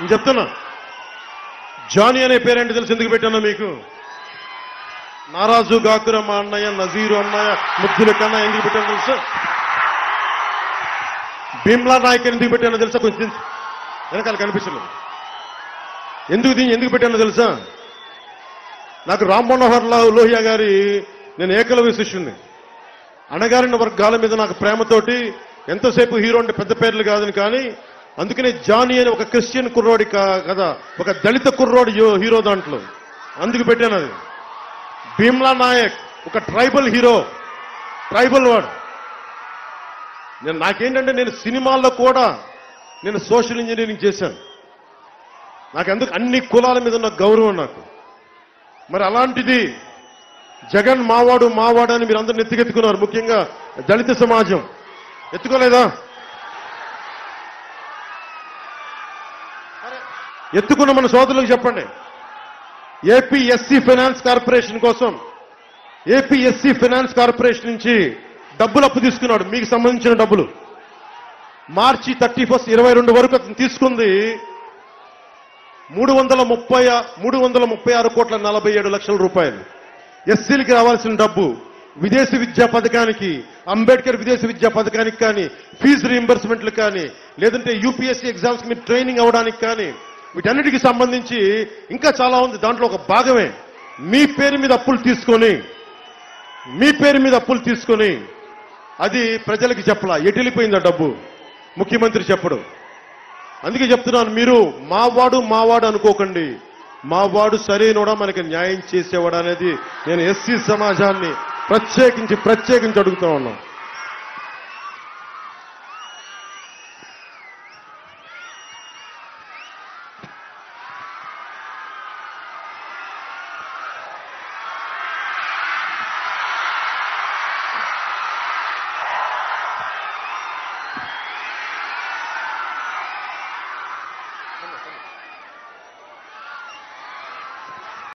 నేను చెప్తున్నా జానీ అనే పేరేంటి తెలిసి ఎందుకు పెట్టాను మీకు నారాజు గాకుర మా అన్నయ్య నజీరు అన్నయ్య ముద్దుల కన్నా ఎందుకు పెట్టాను తెలుసా భీమ్లా నాయక్ అని ఎందుకు పెట్టానో తెలుసా కొంచెం వెనకాల కనిపించలేదు ఎందుకు దీన్ని ఎందుకు పెట్టానో తెలుసా నాకు రామ్ మనోహర్ లాల్ లోహియా గారి నేను ఏకలవ్య శిష్యుణ్ణి అణగారిన వర్గాల మీద నాకు ప్రేమతోటి ఎంతసేపు హీరో అంటే పెద్ద పేర్లు కాదని కానీ అందుకనే జానీ అని ఒక క్రిస్టియన్ కుర్రోడి కా- కదా ఒక దళిత కుర్రోడి యో- హీరో దాంట్లో అందుకు పెట్టాను అది భీమ్లా నాయక్ ఒక ట్రైబల్ హీరో ట్రైబల్ వాడు నేను నాకేంటంటే నేను సినిమాల్లో కూడా నేను సోషల్ ఇంజనీరింగ్ చేశాను నాకు ఎందుకు అన్ని కులాల మీద ఉన్న గౌరవం నాకు మరి అలాంటిది జగన్ మావాడు మావాడు అని మీరు అందరిని ఎత్తుకెత్తుకున్నారు ముఖ్యంగా దళిత సమాజం ఎత్తుకోలేదా ఎత్తుకున్న మన సోదరులకు చెప్పండి ఏపీ ఎస్సీ ఫైనాన్స్ కార్పొరేషన్ కోసం ఏపీ ఎస్సీ ఫైనాన్స్ కార్పొరేషన్ నుంచి డబ్బులు అప్పు తీసుకున్నాడు మీకు సంబంధించిన డబ్బులు మార్చి థర్టీ ఫస్ట్ ఇరవై రెండు వరకు అతను తీసుకుంది మూడు వందల ముప్పై మూడు వందల ముప్పై ఆరు కోట్ల నలభై ఏడు లక్షల రూపాయలు ఎస్సీలకి రావాల్సిన డబ్బు విదేశీ విద్యా పథకానికి అంబేద్కర్ విదేశీ విద్యా పథకానికి కానీ ఫీజు రీంబర్స్మెంట్లు కానీ లేదంటే యూపీఎస్సీ ఎగ్జామ్స్ మీరు ట్రైనింగ్ అవ్వడానికి కానీ వీటన్నిటికి సంబంధించి ఇంకా చాలా ఉంది దాంట్లో ఒక భాగమే మీ పేరు మీద అప్పులు తీసుకొని మీ పేరు మీద అప్పులు తీసుకొని అది ప్రజలకి చెప్పలా ఎటు వెళ్ళిపోయింది ఆ డబ్బు ముఖ్యమంత్రి చెప్పడు అందుకే చెప్తున్నాను మీరు మావాడు మావాడు అనుకోకండి మావాడు సరైనోడా మనకి న్యాయం చేసేవాడు అనేది నేను ఎస్సీ సమాజాన్ని ప్రత్యేకించి ప్రత్యేకించి అడుగుతా ఉన్నాను